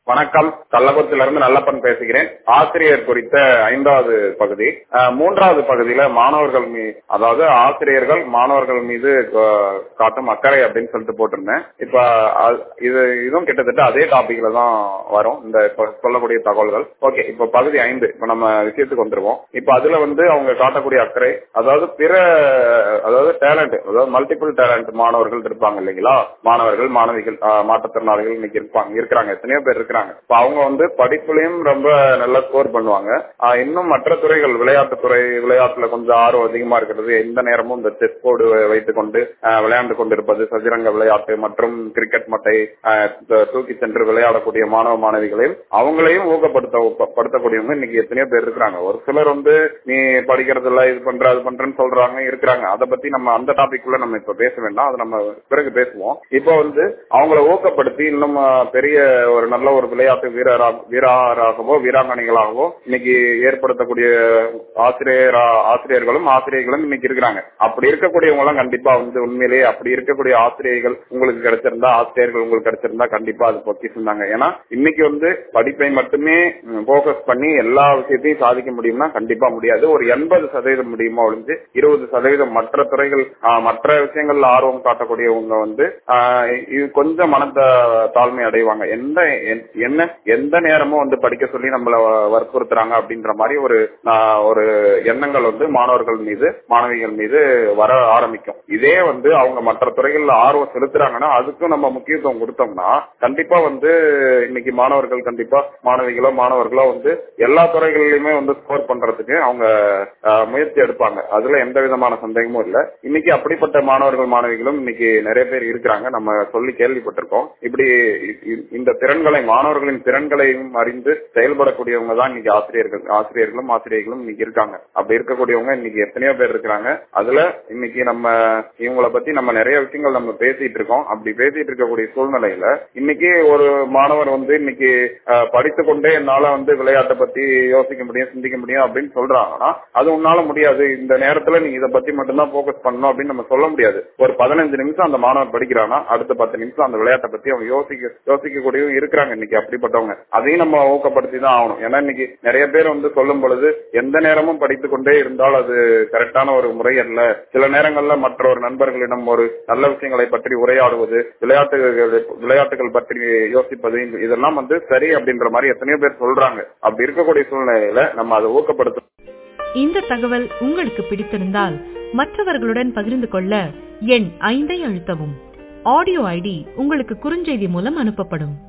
வணக்கம் கள்ளக்குறிச்சியிலிருந்து நல்லப்பன் பேசுகிறேன் ஆசிரியர் குறித்த ஐந்தாவது பகுதி அஹ், மூன்றாவது பகுதியில மாணவர்கள் மீ அதாவது ஆசிரியர்கள் மாணவர்கள் மீது அஹ், காட்டும் அக்கறை அப்படின்னு சொல்லிட்டு போட்டிருந்தேன் இப்ப அ- இது இதுவும் கிட்டத்தட்ட அதே டாபிக்ல தான் வரும் இந்த இப்ப சொல்லக்கூடிய தகவல்கள் ஓகே இப்ப பகுதி ஐந்து இப்ப நம்ம விஷயத்துக்கு வந்துருவோம் இப்ப அதுல வந்து அவங்க காட்டக்கூடிய அக்கறை அதாவது பிற அதாவது டேலண்ட் அதாவது மல்டிபிள் டேலண்ட் மாணவர்கள் இருப்பாங்க இல்லைங்களா மாணவர்கள் மாணவிகள் ஆஹ், மாற்றுத்திறனாளிகள் இன்னைக்கு இருப்பாங்க இருக்கிறாங்க எத்தனையோ பேர் இருக்கிறாங்க இப்ப அவங்க வந்து படிப்புலயும் ரொம்ப நல்லா ஸ்கோர் பண்ணுவாங்க ஆஹ், இன்னும் மற்ற துறைகள் விளையாட்டுத் துறை விளையாட்டுல கொஞ்சம் ஆர்வம் அதிகமா இருக்கிறது எந்த நேரமும் இந்த செஸ் போர்டு வைத்துக் கொண்டு ஆஹ், விளையாண்டு கொண்டிருப்பது சதுரங்க விளையாட்டு மற்றும் கிரிக்கெட் மட்டை ஆஹ், த- தூக்கி சென்று விளையாடக்கூடிய மாணவ மாணவிகளையும் அவங்களையும் ஊக்கப்படுத்த ஊக்க- படுத்தக்கூடியவங்க இன்னைக்கு எத்தனையோ பேர் இருக்கிறாங்க ஒரு சிலர் வந்து நீ படிக்கிறது இல்ல இது பண்ற அது பண்றேன்னு சொல்றாங்க இருக்கிறாங்க அதை பத்தி நம்ம அந்த டாபிக் குள்ள நம்ம இப்ப பேச வேண்டாம் அது நம்ம பிறகு பேசுவோம் இப்போ வந்து அவங்கள ஊக்கப்படுத்தி இன்னும் ஆஹ், பெரிய ஒரு நல்ல ஒரு விளையாட்டு வீரரா வீரராகவோ வீராங்கனைகளாகவோ இன்னைக்கு ஏற்படுத்தக்கூடிய ஆசிரியரா ஆசிரியர்களும் ஆசிரியர்களும் இன்னைக்கு இருக்கிறாங்க அப்படி இருக்கக்கூடியவங்க எல்லாம் கண்டிப்பா வந்து உண்மையிலேயே அப்படி இருக்கக்கூடிய ஆசிரியர்கள் உங்களுக்கு கிடைச்சிருந்தா ஆசிரியர்கள் உங்களுக்கு கிடைச்சிருந்தா கண்டிப்பா அது பொக்கிஷம் தாங்க ஏன்னா இன்னைக்கு வந்து படிப்பை மட்டுமே போக்கஸ் பண்ணி எல்லா விஷயத்தையும் சாதிக்க முடியும்னா கண்டிப்பா முடியாது ஒரு எண்பது சதவீதம் முடியுமா ஒழிஞ்சு இருபது சதவீதம் மற்ற துறைகள் ஆஹ், மற்ற விஷயங்கள்ல ஆர்வம் காட்டக்கூடியவங்க வந்து ஆஹ், இது கொஞ்சம் மனத தாழ்மை அடைவாங்க எந்த என்- என்ன எந்த நேரமும் வந்து படிக்க சொல்லி நம்மள வற்புறுத்துறாங்க அப்படின்ற மாதிரி ஒரு ஆஹ், ஒரு எண்ணங்கள் வந்து மாணவர்கள் மீது மாணவிகள் மீது வர ஆரம்பிக்கும் இதே வந்து அவங்க மற்ற துறைகள்ல ஆர்வம் செலுத்துறாங்கன்னா அதுக்கும் நம்ம முக்கியத்துவம் கொடுத்தோம்னா கண்டிப்பா வந்து இன்னைக்கு மாணவர்கள் கண்டிப்பா மாணவிகளோ மாணவர்களோ வந்து எல்லா துறைகளிலுமே வந்து ஸ்கோர் பண்றதுக்கு அவங்க ஆஹ், முயற்சி எடுப்பாங்க அதுல எந்த விதமான சந்தேகமும் இல்ல இன்னைக்கு அப்படிப்பட்ட மாணவர்கள் மாணவிகளும் இன்னைக்கு நிறைய பேர் இருக்கிறாங்க நம்ம சொல்லி கேள்விப்பட்டிருக்கோம் இப்படி இ- இ- இந்த திறன்களை மாணவர்களின் திறன்களையும் அறிந்து செயல்படக்கூடியவங்க தான் இன்னைக்கு ஆசிரியர்கள் ஆசிரியர்களும் ஆசிரியர்களும் இன்னைக்கு இருக்காங்க அப்படி இருக்கக்கூடியவங்க இன்னைக்கு எத்தனையோ பேர் இருக்கிறாங்க அதுல இன்னைக்கு நம்ம இவங்களை பத்தி நம்ம நிறைய விஷயங்கள் நம்ம பேசிட்டு இருக்கோம் அப்படி பேசிட்டு இருக்கக்கூடிய சூழ்நிலையில இன்னைக்கு ஒரு மாணவர் வந்து இன்னைக்கு அஹ், படித்துக் கொண்டே என்னால வந்து விளையாட்டை பத்தி யோசிக்க முடியும் சிந்திக்க முடியும் அப்படின்னு சொல்றாங்கன்னா அது உன்னால முடியாது இந்த நேரத்துல நீ இதை பத்தி மட்டும்தான் போக்கஸ் பண்ணணும் அப்படின்னு நம்ம சொல்ல முடியாது ஒரு பதினஞ்சு நிமிஷம் அந்த மாணவர் படிக்கிறானா அடுத்த பத்து நிமிஷம் அந்த விளையாட்டை பத்தி அவங்க யோசிக்க யோசிக்கக்கூடியவங்க இருக்கிறாங்க இன்னைக்கு அப்படிப்பட்டவங்க அதையும் நம்ம ஊக்கப்படுத்தி தான் ஆகணும் ஏன்னா இன்னைக்கு நிறைய பேர் வந்து சொல்லும் பொழுது எந்த நேரமும் படித்துக் கொண்டே இருந்தால் அது கரெக்டான ஒரு முறை அல்ல சில நேரங்கள்ல மற்ற ஒரு நண்பர்களிடம் ஒரு நல்ல விஷயங்களை பற்றி உரையாடுவது விளையாட்டுகள் விளையாட்டுகள் பற்றி யோசிப்பது இந்த- இதெல்லாம் வந்து சரி அப்படின்ற மாதிரி எத்தனையோ பேர் சொல்றாங்க அப்படி இருக்கக்கூடிய சூழ்நிலையில நம்ம அதை ஊக்கப்படுத்த இந்த தகவல் உங்களுக்கு பிடித்திருந்தால் மற்றவர்களுடன் பகிர்ந்து கொள்ள எண் ஐந்தை அழுத்தவும் ஆடியோ ஐடி உங்களுக்கு குறுஞ்செய்தி மூலம் அனுப்பப்படும்